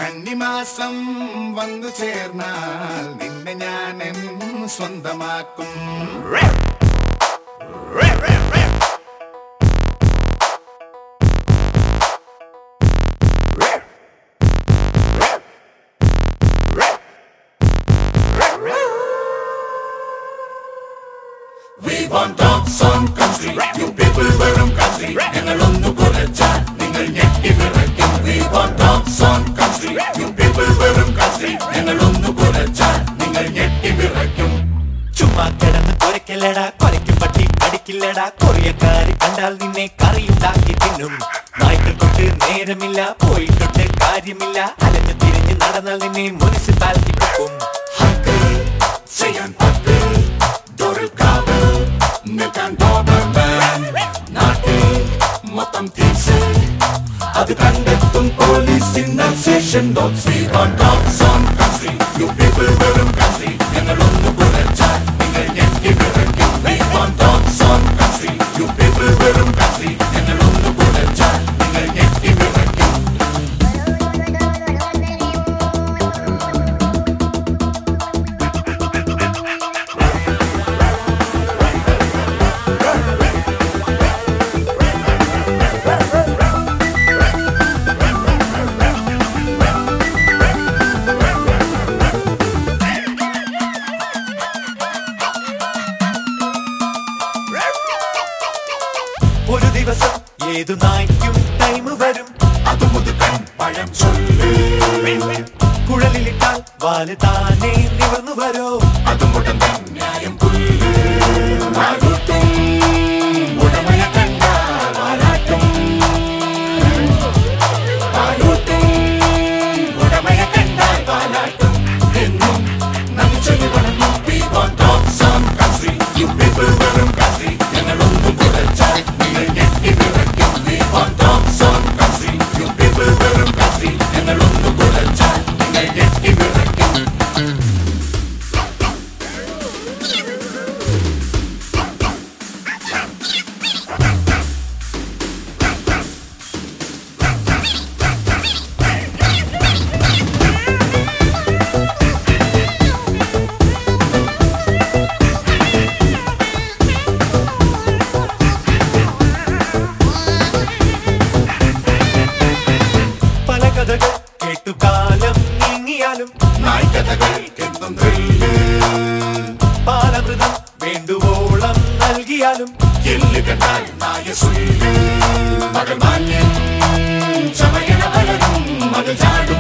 കന്നിമാസം വന്നു ചേർന്നാൽ നിന്നെ ഞാൻ എൻ സ്വന്തമാക്കും We want dogs on country, you people വെറും country. ഞങ്ങളൊന്നു കുറച്ചാൽ നിങ്ങൾ ഞെട്ടി വിറയ്ക്കും. We want dogs on country, you people വെറും country. ഞങ്ങളൊന്നു കുറച്ചാൽ നിങ്ങൾ ഞെട്ടി വിറയ്ക്കും. ചുമ്മാ കിടന്ന് കൊരക്കല്ലടാ കൊരയ്ക്കും പട്ടി കടിക്കില്ലടാ കൊറിയക്കാര് കണ്ടാൽ നിന്നെ കറിയുണ്ടാക്കി തിന്നും നായ്ക്കൾ തൊട്ട് നേരമില്ല പോയിട്ടൊട്ട് കാര്യമില്ല അലഞ്ഞു തിരിഞ്ഞ് നടന്നാൽ നിന്നെ മുനിസിപ്പാലിറ്റി പൊക്കും ഹക്ക് ചെയ്യാൻ പക്ക്, ഡോറിൽ കാവൽ, നിൽക്കാൻ ഡോബർമാൻ. നാട്ടിൽ മൊത്തം തീസ്, അത് കണ്ടെത്തും പോലീസിന്റെ സെഷൻ dogs We want dogs on country, you people വെറും country. ഞങ്ങളൊന്നു കുറച്ചാൽ നിങ്ങൾ ഞെട്ടി വിറയ്ക്കും. We want dogs on country, you people വെറും country. ഞങ്ങളൊന്നു കുറച്ചാൽ നിങ്ങൾ ഞെട്ടി വിറയ്ക്കും. ഒരു ദിവസം ഏതു നായ്ക്കും ടൈം വരും അത് മുതുക്കൻ പഴം ചൊല്ല് കുഴലിലിട്ടാൽ വാല് താനേ നിവർന്നു വരോ അത് മുടന്തൻ ന്യായം പുല്ല് വാലൂട്ടും ഉടമയെ കണ്ടാൽ വാലാട്ടും വാലൂട്ടും ഉടമയെ കണ്ടാൽ വാലാട്ടും എന്നും നമിച്ചൊല്ലി വളർന്നു We want dogs on country, you people വെറും country. ഞങ്ങളൊന്നും കുറച്ചാൽ നിങ്ങൾ ഞെട്ടി വിറയ്ക്കും. We want dogs on country, you people വെറും country. ഞങ്ങളൊന്നും കുറച്ചാൽ നിങ്ങൾ ഞെട്ടി വിറയ്ക്കും. പല കഥകൾ കേട്ടുകാലം നീങ്ങിയാലും നായ്ക്കഥകൾക്കെന്നും ത്രില്ല് പാലമൃതം വേണ്ടുവോളം നൽകിയാലും എല്ല് കണ്ടാൽ നായ സുല്ല് മകൾ മാന്യം ചമയണ പലരും മകൾ ചാടും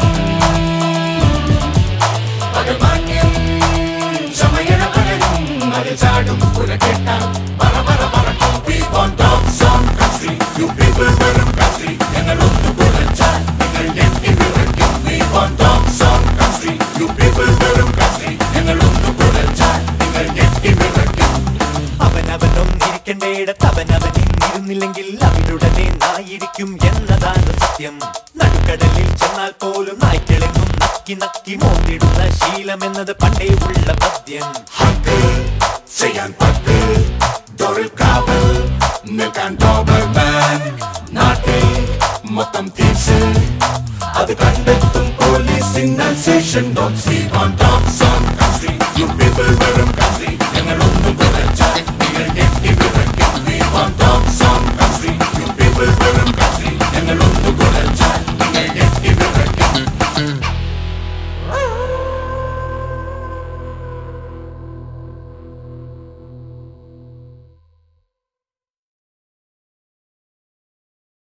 മകൾ മാന്യം ചമയണ പലരും മകൾ ചാടും കുല കേട്ടാൽ പറ പറ പറക്കും We want dogs on country, you people വെറും country. ഞങ്ങളൊന്നു കുറച്ചാൽ നിങ്ങൾ ഞെട്ടി വിറയ്ക്കും. We want dogs on country, you people വെറും country. ഞങ്ങളൊന്നു കുറച്ചാൽ നിങ്ങൾ ഞെട്ടി വിറയ്ക്കും. അവനവനൊന്നിരിക്കേണ്ടയിടത്ത് അവനവനിൽ ഇരുന്നില്ലെങ്കിൽ അവരുടനെ നായിരിക്കും എന്നതാണ് സത്യം നടുക്കടലിൽ ചെന്നാൽ പോലും നായ്ക്കളെന്നും നക്കി നക്കി മോന്തിടുന്ന ശീലമെന്നത് പണ്ടേ ഉള്ള പദ്യം ഹക്ക് ചെയ്യാൻ പക്ക് ഡോറിൽ കാവൽ നിൽക്കാൻ ഡോബർമാൻ നാട്ടിൽ മൊത്തം തീസ് അത് കണ്ടെത്തും പോലീസിന്റെ സെഷൻ dogs We want dogs on country, you people വെറും country. ഞങ്ങളൊന്നും